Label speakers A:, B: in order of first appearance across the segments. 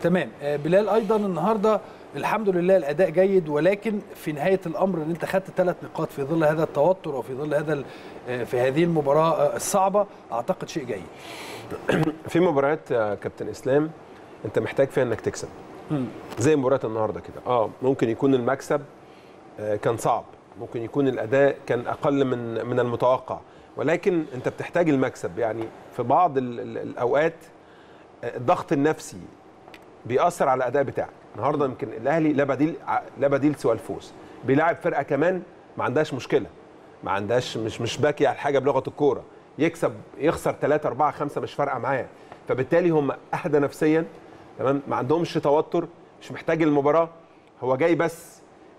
A: تمام آه، بلال ايضا النهارده الحمد لله الاداء جيد ولكن في نهايه الامر ان انت خدت ثلاث نقاط في ظل هذا التوتر وفي ظل هذا ال- آه، في هذه المباراه آه، الصعبه اعتقد شيء جيد
B: في مباريات يا كابتن اسلام انت محتاج فيها انك تكسب زي مباراه النهارده كده اه ممكن يكون المكسب آه، كان صعب ممكن يكون الاداء كان اقل من من المتوقع ولكن انت بتحتاج المكسب يعني في بعض ال- ال- الاوقات آه، الضغط النفسي بيأثر على الاداء بتاعك النهارده يمكن الاهلي لا بديل ع- لا بديل سوى الفوز بيلاعب فرقه كمان ما عندهاش مشكله ما عندهاش مش مش باكي على حاجه بلغه الكوره يكسب يخسر 3 4 5 مش فارقه معاه فبالتالي هم اهدى نفسيا تمام ما عندهمش توتر مش محتاج المباراه هو جاي بس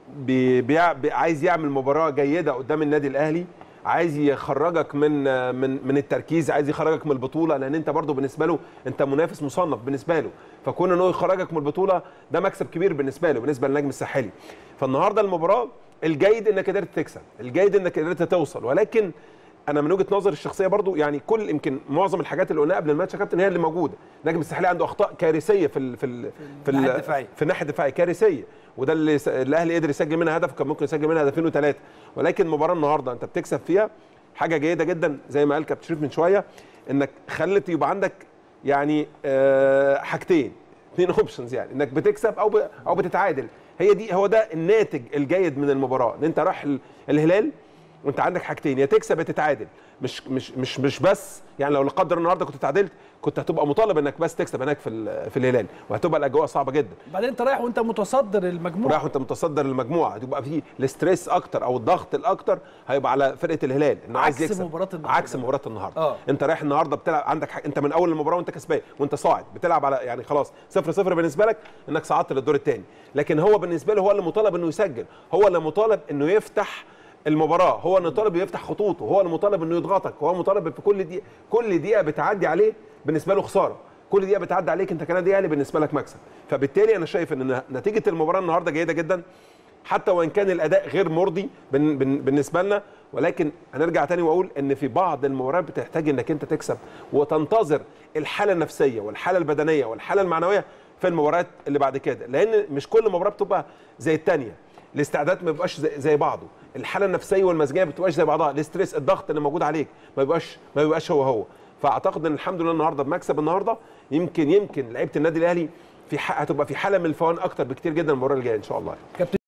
B: بي بيع بي عايز يعمل مباراه جيده قدام النادي الاهلي عايز يخرجك من من من التركيز عايز يخرجك من البطوله لان انت برضو بالنسبه له انت منافس مصنف بالنسبه له فكون انه يخرجك من البطوله ده مكسب كبير بالنسبه له بالنسبه للنجم الساحلي فالنهارده المباراه الجيد انك قدرت تكسب الجيد انك قدرت توصل ولكن انا من وجهه نظري الشخصيه برضو يعني كل يمكن معظم الحاجات اللي قلناها قبل الماتش يا كابتن هي اللي موجوده النجم الساحلي عنده اخطاء كارثيه في ال في ال في
A: الناحية
B: ال-
A: الدفاعية.
B: في الناحيه الدفاعيه كارثيه وده اللي س- الاهلي قدر يسجل منها هدف كان ممكن يسجل منها هدفين وثلاثه ولكن المباراه النهارده انت بتكسب فيها حاجه جيده جدا زي ما قال كابتن شريف من شويه انك خلت يبقى عندك يعني آه، حاجتين اثنين اوبشنز يعني انك بتكسب او ب- او بتتعادل هي دي هو ده الناتج الجيد من المباراه ان انت رايح ال- الهلال وانت عندك حاجتين يا تكسب يا تتعادل مش مش مش مش بس يعني لو لا قدر النهارده كنت اتعادلت كنت هتبقى مطالب انك بس تكسب هناك في ال- في الهلال وهتبقى الاجواء صعبه جدا
A: بعدين انت رايح وانت متصدر المجموعه
B: رايح وانت متصدر المجموعه تبقى في الاستريس اكتر او الضغط الاكتر هيبقى على فرقه الهلال انه عايز
A: عكس
B: يكسب
A: مباراة النهاردة.
B: عكس مباراه النهارده
A: آه.
B: انت رايح النهارده بتلعب عندك حق. انت من اول المباراه وانت كسبان وانت صاعد بتلعب على يعني خلاص صفر صفر بالنسبه لك انك صعدت للدور الثاني لكن هو بالنسبه له هو اللي مطالب انه يسجل هو اللي مطالب انه يفتح المباراه هو اللي مطالب يفتح خطوطه هو اللي مطالب انه يضغطك هو مطالب في كل دقيقه كل دقيقه بتعدي عليه بالنسبه له خساره كل دقيقه بتعدي عليك انت كنادي اهلي بالنسبه لك مكسب فبالتالي انا شايف ان نتيجه المباراه النهارده جيده جدا حتى وان كان الاداء غير مرضي بن- بن- بالنسبه لنا ولكن هنرجع تاني واقول ان في بعض المباريات بتحتاج انك انت تكسب وتنتظر الحاله النفسيه والحاله البدنيه والحاله المعنويه في المباريات اللي بعد كده لان مش كل مباراه بتبقى زي الثانيه الاستعداد ما بيبقاش زي, زي بعضه الحاله النفسيه والمزاجيه ما بتبقاش زي بعضها الاستريس الضغط اللي موجود عليك ما بيبقاش ما بيبقاش هو هو فاعتقد ان الحمد لله النهارده بمكسب النهارده يمكن يمكن لعيبه النادي الاهلي في ح- هتبقى في حاله من الفوان اكتر بكتير جدا المباراه الجايه ان شاء الله
A: كابتن